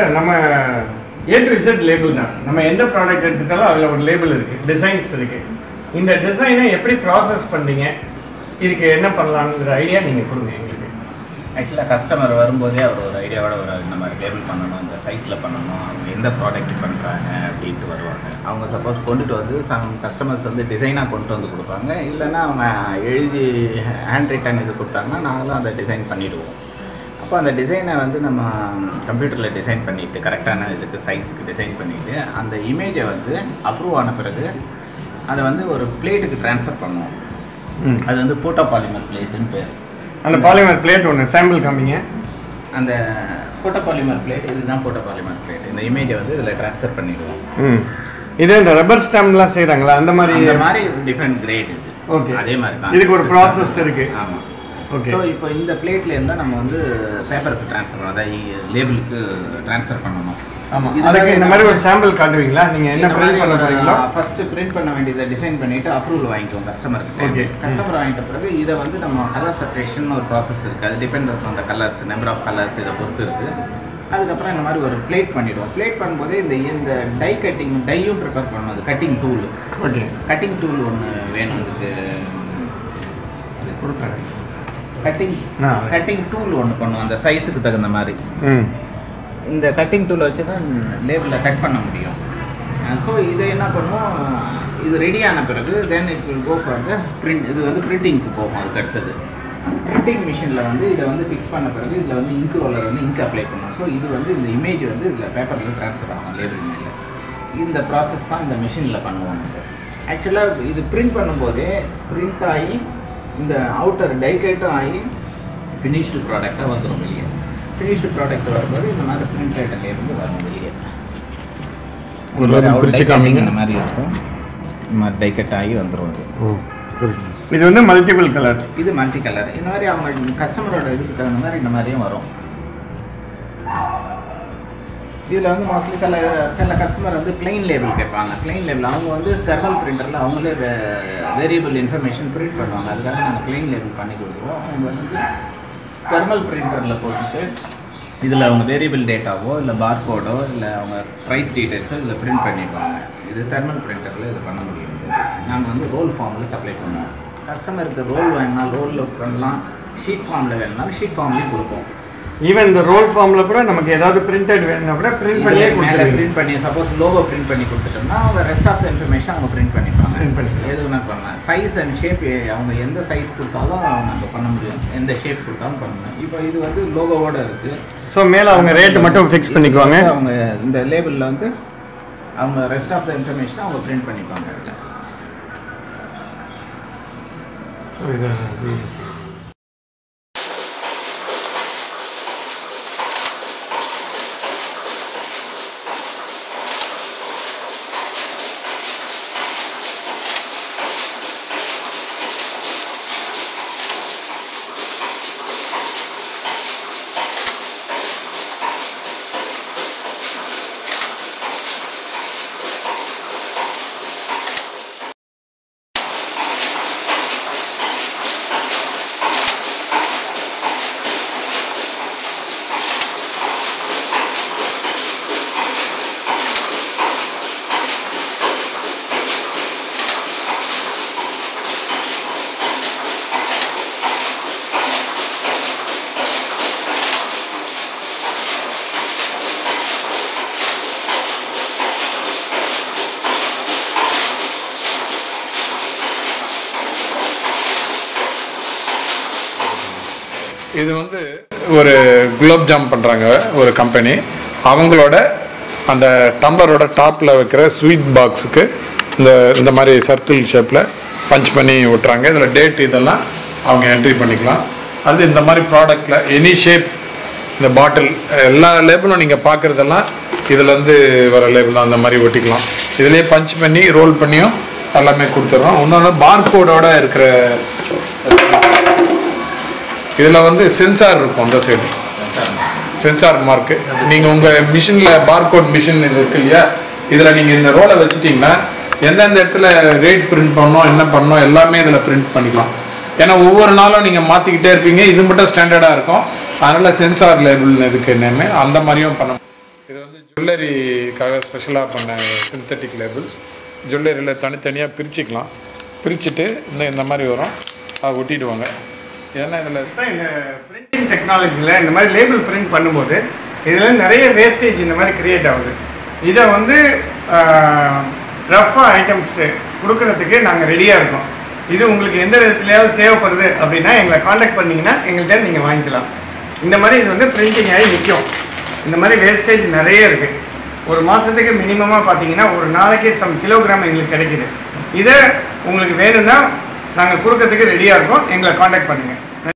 நம்ம A to Z label தான் நம்ம எந்த ப்ராடக்ட் எடுத்துட்டாலும் அதில் ஒரு லேபிள் இருக்குது டிசைன்ஸ் இருக்குது இந்த டிசைனை எப்படி ப்ராசஸ் பண்ணீங்க இதுக்கு என்ன பண்ணலாங்கிற ஐடியா நீங்கள் கொடுங்க எங்களுக்கு ஆக்சுவலாக கஸ்டமர் வரும்போதே அவர் ஒரு ஐடியாவோட ஒரு இந்த மாதிரி லேபிள் பண்ணணும் இந்த சைஸில் பண்ணணும் அவங்க எந்த ப்ராடக்ட் பண்ணுறாங்க அப்படின்ட்டு வருவாங்க அவங்க சப்போஸ் கொண்டுட்டு வந்து சம் கஸ்டமர்ஸ் வந்து டிசைனாக கொண்டு வந்து கொடுப்பாங்க இல்லைன்னா அவங்க எழுதி ஹேண்ட் ரிட்டன் இது கொடுத்தாங்கன்னா நாங்களும் அந்த டிசைன் பண்ணிவிடுவோம் அப்போ அந்த டிசைனை வந்து நம்ம கம்ப்யூட்டரில் டிசைன் பண்ணிவிட்டு கரெக்டான இதுக்கு சைஸுக்கு டிசைன் பண்ணிவிட்டு அந்த இமேஜை வந்து அப்ரூவ் ஆன பிறகு அதை வந்து ஒரு பிளேட்டுக்கு ட்ரான்ஸ்ஃபர் பண்ணுவோம் ம் அது வந்து போட்டோ பாலிமர் பிளேட்டுன்னு பேர் அந்த பாலிமர் பிளேட் ஒன்று சாம்பிள் காமிங்க அந்த போட்டோ பாலிமர் பிளேட் இதுதான் போட்டோ பாலிமர் பிளேட் இந்த இமேஜை வந்து இதில் ட்ரான்ஸ்ஃபர் பண்ணிடுவோம் ம் இது இந்த ரப்பர் ஸ்டாம்ப்லாம் செய்கிறாங்களா அந்த மாதிரி அந்த மாதிரி டிஃப்ரெண்ட் கிரேட் இது Okay. அதே மாதிரி தான் இதுக்கு ஒரு process இருக்கு. ஆமாம் Okay. ஸோ இப்போ இந்த பிளேட்ல இருந்தால் நம்ம வந்து பேப்பருக்கு ட்ரான்ஸ்ஃபர் பண்ணணும் அதாவது லேபிளுக்கு ட்ரான்ஸ்ஃபர் பண்ணணும் ஆமாம் இதுக்காக அதுக்கு இந்த என்ன மாதிரி ஒரு சாம்பிள் காட்டுவீங்களா நீங்கள் என்ன பிரிண்ட் பண்ண போறீங்களோ ஃபர்ஸ்ட் பிரிண்ட் பண்ண வேண்டியதை டிசைன் பண்ணிட்டு அப்ரூவல் வாங்கிக்குவோம் கஸ்டமருக்கு Okay. கஸ்டமர் வாங்கிட்ட பிறகு இதை வந்து நம்ம கலர் செப்பரேஷன் ஒரு ப்ராசஸ் இருக்குது அது டிபெண்ட் அந்த கலர்ஸ் நம்பர் ஆஃப் கலர்ஸ் இதை பொறுத்து இருக்குது அதுக்கப்புறம் இந்த மாதிரி ஒரு பிளேட் பண்ணிடுவோம் பிளேட் பண்ணும்போதே இந்த இந்த டை கட்டிங் டையும் ப்ரிப்பேர் பண்ணணும் அது cutting tool okay cutting tool ஒன்று வேணும் அதுக்கு கொடுக்குறேன் கட்டிங் ஆ. கட்டிங் டூல் ஒன்று பண்ணுவோம் அந்த சைஸுக்கு தகுந்த மாதிரி ம் இந்த கட்டிங் டூலை வச்சு தான் லேபிளில் கட் பண்ண முடியும் ஸோ இதை என்ன பண்ணுவோம் இது ரெடி ஆன பிறகு then it will go for the print இது வந்து பிரிண்டிங்க்கு போகும் அதுக்கு அடுத்தது பிரிண்டிங் மிஷினில் வந்து இதை வந்து ஃபிக்ஸ் பண்ண பிறகு இதில் வந்து இங்க் ரோலர் வந்து இங்க் அப்ளை பண்ணும் ஸோ இது வந்து இந்த இமேஜ் வந்து இதில் பேப்பரில் ட்ரான்ஸ்ஃபர் ஆகும் லேபிள் மேலே இந்த ப்ராசஸ் தான் இந்த மிஷினில் பண்ணுவோம் ஆக்சுவலாக இது பிரிண்ட் பண்ணும்போதே பிரிண்ட் ஆகி இந்த அவுட்டர் டைகேட்டும் ஆகி ஃபினிஷ்டு ப்ராடக்டாக வந்துடும் வெளியே ஃபினிஷ்டு ப்ராடக்ட் வரும்போது இந்த மாதிரி பிரிண்ட் ஐட்டம்ல இருந்து வரும் வெளியே ஒரு level Out பிரிச்சு die cutting காமிங்க. இந்த மாதிரி இருக்கும் இந்த மாதிரி டைகட் ஆகி வந்துடும் அது ஓ இது வந்து மல்டிபிள் கலர் இது மல்டி கலர் இந்த மாதிரி அவங்க கஸ்டமரோட இதுக்கு தகுந்த மாதிரி இந்த மாதிரியும் வரும் இதில் வந்து மோஸ்ட்லி சில சில கஸ்டமர் வந்து பிளைன் லேபிள் கேட்பாங்க பிளைன் லேபிள் அவங்க வந்து தெர்மல் பிரிண்டரில் அவங்களே வேரியபிள் இன்ஃபர்மேஷன் பிரிண்ட் பண்ணுவாங்க அதுக்காக நாங்கள் பிளைன் லேபிள் பண்ணி கொடுத்துருவோம் அவங்க வந்து தெர்மல் பிரிண்டரில் போட்டுட்டு இதில் அவங்க வேரியபிள் டேட்டாவோ இல்லை பார்கோடோ இல்லை அவங்க ப்ரைஸ் டீட்டெயில்ஸோ இதில் பிரிண்ட் பண்ணிடுவாங்க இது தெர்மல் பிரிண்டரில் இது பண்ண முடியாது நாங்கள் வந்து ரோல் ஃபார்மில் சப்ளை பண்ணுவோம் கஸ்டமருக்கு ரோல் வேணும்னா ரோலில் பண்ணலாம் ஷீட் ஃபார்மில் வேணும்னாலும் ஷீட் ஃபார்ம்லேயும் கொடுப்போம் ஈவன் இந்த ரோல் ஃபார்மில் கூட நமக்கு ஏதாவது பிரிண்டட் வேணும்னா கூட பிரிண்ட் பண்ணியே மேலே கொடுத்துருவீங்க பிரிண்ட் பண்ணி சப்போஸ் லோகோ பிரிண்ட் பண்ணி கொடுத்துட்டோம்னா அவங்க ரெஸ்ட் ஆஃப் த இன்ஃபர்மேஷன் அவங்க பிரிண்ட் பண்ணிப்பாங்க Print பண்ணிக்கலாம். எது வேணாலும் பண்ணலாம் சைஸ் அண்ட் ஷேப் அவங்க எந்த சைஸ் கொடுத்தாலும் நம்ம பண்ண முடியும் எந்த ஷேப் கொடுத்தாலும் பண்ணலாம் இப்போ இது வந்து லோகோவோட இருக்குது ஸோ மேலே அவங்க ரேட் மட்டும் ஃபிக்ஸ் பண்ணிக்குவாங்க அவங்க இந்த லேபிளில் வந்து அவங்க ரெஸ்ட் ஆஃப் த இன்ஃபர்மேஷனை அவங்க பிரிண்ட் பண்ணிப்பாங்க அதில் ஸோ இது இது வந்து ஒரு குலாப் ஜாம் பண்ணுறாங்க ஒரு கம்பெனி அவங்களோட அந்த டம்ளரோட டாப்பில் வைக்கிற ஸ்வீட் பாக்ஸுக்கு இந்த இந்த மாதிரி சர்க்கிள் ஷேப்பில் பஞ்ச் பண்ணி விட்டுறாங்க இதில் டேட் இதெல்லாம் அவங்க என்ட்ரி பண்ணிக்கலாம் அது இந்த மாதிரி ப்ராடக்டில் எனி ஷேப் இந்த பாட்டில் எல்லா லேபிளும் நீங்கள் பார்க்குறதெல்லாம் இதுலேருந்து வர லேபிள் தான் அந்த மாதிரி ஒட்டிக்கலாம் இதுலேயே பஞ்ச் பண்ணி ரோல் பண்ணியும் எல்லாமே கொடுத்துட்றோம் இன்னொன்று பார்கோடோட இருக்கிற இதில் வந்து சென்சார் இருக்கும் அந்த சைடு சென்சார் மார்க்கு நீங்கள் உங்கள் மிஷினில் பார்கோட் மிஷின் இது இருக்கு இல்லையா இதில் நீங்கள் இந்த ரோலை வச்சுட்டிங்கன்னா எந்தெந்த இடத்துல ரேட் பிரிண்ட் பண்ணணும் என்ன பண்ணணும் எல்லாமே இதில் பிரிண்ட் பண்ணிக்கலாம் ஏன்னா ஒவ்வொரு நாளும் நீங்கள் மாற்றிக்கிட்டே இருப்பீங்க இது மட்டும் ஸ்டாண்டர்டாக இருக்கும் அதனால் சென்சார் லேபிள் இதுக்கு என்னமே அந்த மாதிரியும் பண்ண இது ஜுவல்லரிக்காக ஸ்பெஷலாக பண்ண சிந்தட்டிக் லேபிள்ஸ் ஜுவல்லரியில் தனித்தனியாக பிரிச்சுக்கலாம் பிரிச்சுட்டு இந்த இந்த மாதிரி வரும் அதை ஒட்டிடுவாங்க ஏன்னா இதில் இப்போ இந்த பிரிண்டிங் டெக்னாலஜியில் இந்த மாதிரி லேபிள் பிரிண்ட் பண்ணும்போது இதில் நிறைய வேஸ்டேஜ் இந்த மாதிரி கிரியேட் ஆகுது இதை வந்து ரஃபாக ஐட்டம்ஸு கொடுக்கறதுக்கு நாங்கள் ரெடியாக இருக்கோம் இது உங்களுக்கு எந்த விதத்துலையாவது தேவைப்படுது அப்படின்னா எங்களை காண்டாக்ட் பண்ணிங்கன்னா எங்கள்கிட்ட நீங்கள் வாங்கிக்கலாம் இந்த மாதிரி இது வந்து பிரிண்டிங் ஆகி நிற்கும் இந்த மாதிரி வேஸ்டேஜ் நிறைய இருக்குது ஒரு மாதத்துக்கு மினிமமாக பார்த்தீங்கன்னா ஒரு நாளைக்கு சம் கிலோகிராம் எங்களுக்கு கிடைக்குது இதை உங்களுக்கு வேணும்னா நாங்கள் கொடுக்கறதுக்கு ரெடியாக இருக்கோம் எங்களை காண்டாக்ட் பண்ணுங்கள்